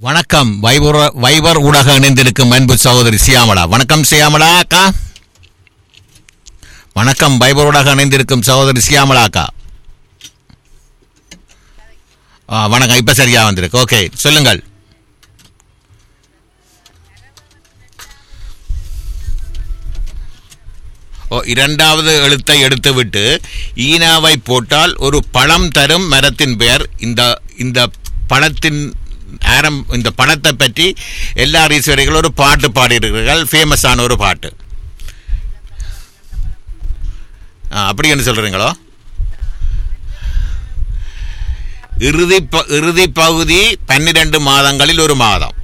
வணக்கம் wiper wiper ஊடக இணைந்திருக்கும் அன்பு சகோதரி சியாமலா வணக்கம் சியாமலா அக்கா வணக்கம் வைபர் ஊடக இணைந்திருக்கும் சகோதரி சியாமலா அக்கா ஆ, வணக்கம் இப்ப சரியா வந்திருக்கு ஓகே சொல்லுங்கள் ஓ இரண்டாவது எழுத்தை எடுத்துவிட்டு ஈனாவை போட்டால் ஒரு பழம் தரும் மரத்தின் பெயர் இந்த இந்த பழத்தின் ஆரம் இந்த பழத்தை பற்றி எல்லா ஈஸ்வரிகள் ஒரு பாட்டு பாடியிருக்கிறீர்கள் ஃபேமஸான ஒரு பாட்டு ஆ, அப்படி என்ன சொல்றீங்களோ இறுதி ப- இறுதி பகுதி பன்னிரண்டு மாதங்களில் ஒரு மாதம்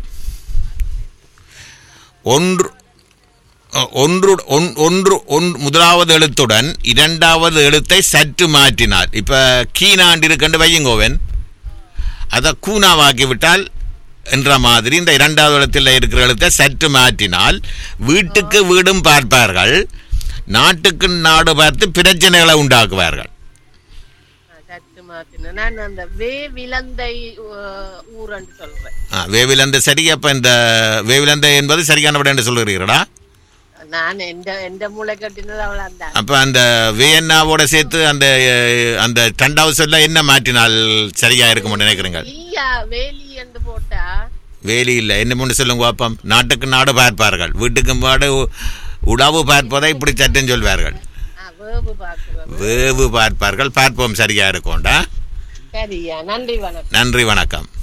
ஒன்று அஹ், ஒன்று ஒன்- ஒன்று ஒன் முதலாவது எழுத்துடன் இரண்டாவது எழுத்தை சற்று மாற்றினார் இப்ப கீனாண்டு இருக்கண்டு வையுங்கோவன் அதை கூனாவாக்கி விட்டால் என்ற மாதிரி இந்த இரண்டாவது இடத்தில் இருக்கிற எழுத்தை சற்று மாற்றினால் வீட்டுக்கு வீடும் பார்ப்பார்கள் நாட்டுக்கு நாடு பார்த்து பிரச்சனைகளை உண்டாக்குவார்கள் சற்று மாத்தின நான் அந்த வே விலந்தை ஊ- ஊரன்னு சொல்றேன் ஆ, வேவிலந்த சரி அப்ப இந்த வேவிலந்த என்பது சரியான விட என்று சொல்லுகிறீர்களா நான் எந்த எந்த மூளை கட்டினது அவள் அந்த அப்ப அந்த வியன்னாவோட சேர்த்து அந்த அஹ், அந்த டென்ட் ஹவுஸ் எல்லாம் என்ன மாற்றினால் சரியா இருக்கும்னு நினைக்கிறீங்க இல்லையா வேலி என்று போட்டா வேலி இல்லை என்ன முன்னு சொல்லுங்க பாப்பம் நாட்டுக்கு நாடு பார்ப்பார்கள் வீட்டுக்கு மாடு உ- உணவு பார்ப்பதை இப்படி சட்டம் சொல்வார்கள் ஆ, வேவு பாக்குறது வேவு பார்ப்பார்கள் பார்ப்போம் சரியா இருக்கும்டா சரியா நன்றி வணக்கம் நன்றி வணக்கம்